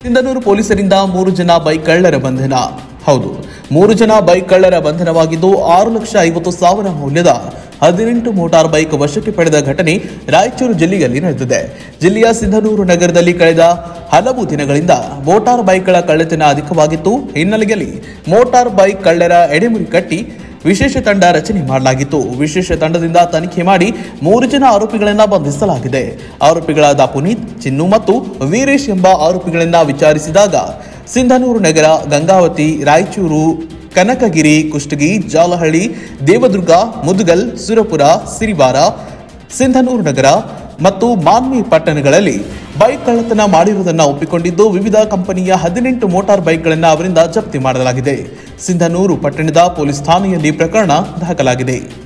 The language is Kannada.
ಸಿಂಧನೂರು ಪೊಲೀಸರಿಂದ ಮೂರು ಜನ ಬೈಕ್ ಕಳ್ಳರ ಬಂಧನ ಹೌದು ಮೂರು ಜನ ಬೈಕ್ ಕಳ್ಳರ ಬಂಧನವಾಗಿದ್ದು ಆರು ಲಕ್ಷ ಐವತ್ತು ಸಾವಿರ ಮೌಲ್ಯದ ಹದಿನೆಂಟು ಮೋಟಾರ್ ಬೈಕ್ ವಶಕ್ಕೆ ಪಡೆದ ಘಟನೆ ರಾಯಚೂರು ಜಿಲ್ಲೆಯಲ್ಲಿ ನಡೆದಿದೆ ಜಿಲ್ಲೆಯ ಸಿಂಧನೂರು ನಗರದಲ್ಲಿ ಕಳೆದ ಹಲವು ದಿನಗಳಿಂದ ಮೋಟಾರ್ ಬೈಕ್ಗಳ ಕಳ್ಳತನ ಅಧಿಕವಾಗಿತ್ತು ಹಿನ್ನೆಲೆಯಲ್ಲಿ ಮೋಟಾರ್ ಬೈಕ್ ಕಳ್ಳರ ಎಡೆಮುರಿ ಕಟ್ಟಿ ವಿಶೇಷ ತಂಡ ರಚನೆ ಮಾಡಲಾಗಿತ್ತು ವಿಶೇಷ ತಂಡದಿಂದ ತನಿಖೆ ಮಾಡಿ ಮೂರು ಜನ ಆರೋಪಿಗಳನ್ನ ಬಂಧಿಸಲಾಗಿದೆ ಆರೋಪಿಗಳಾದ ಪುನೀತ್ ಚಿನ್ನು ಮತ್ತು ವೀರೇಶ್ ಎಂಬ ಆರೋಪಿಗಳನ್ನ ವಿಚಾರಿಸಿದಾಗ ಸಿಂಧನೂರು ನಗರ ಗಂಗಾವತಿ ರಾಯಚೂರು ಕನಕಗಿರಿ ಕುಷ್ಟಗಿ ಜಾಲಹಳ್ಳಿ ದೇವದುರ್ಗ ಮುದುಗಲ್ ಸುರಪುರ ಸಿರಿವಾರ ಸಿಂಧನೂರು ನಗರ ಮತ್ತು ಮಾನ್ವಿ ಪಟ್ಟಣಗಳಲ್ಲಿ ಬೈಕ್ ಕಳ್ಳತನ ಮಾಡಿರುವುದನ್ನು ಒಪ್ಪಿಕೊಂಡಿದ್ದು ವಿವಿಧ ಕಂಪನಿಯ ಹದಿನೆಂಟು ಮೋಟಾರ್ ಬೈಕ್ಗಳನ್ನು ಅವರಿಂದ ಜಪ್ತಿ ಮಾಡಲಾಗಿದೆ ಸಿಂಧನೂರು ಪಟ್ಟಣದ ಪೊಲೀಸ್ ಠಾಣೆಯಲ್ಲಿ ಪ್ರಕರಣ ದಾಖಲಾಗಿದೆ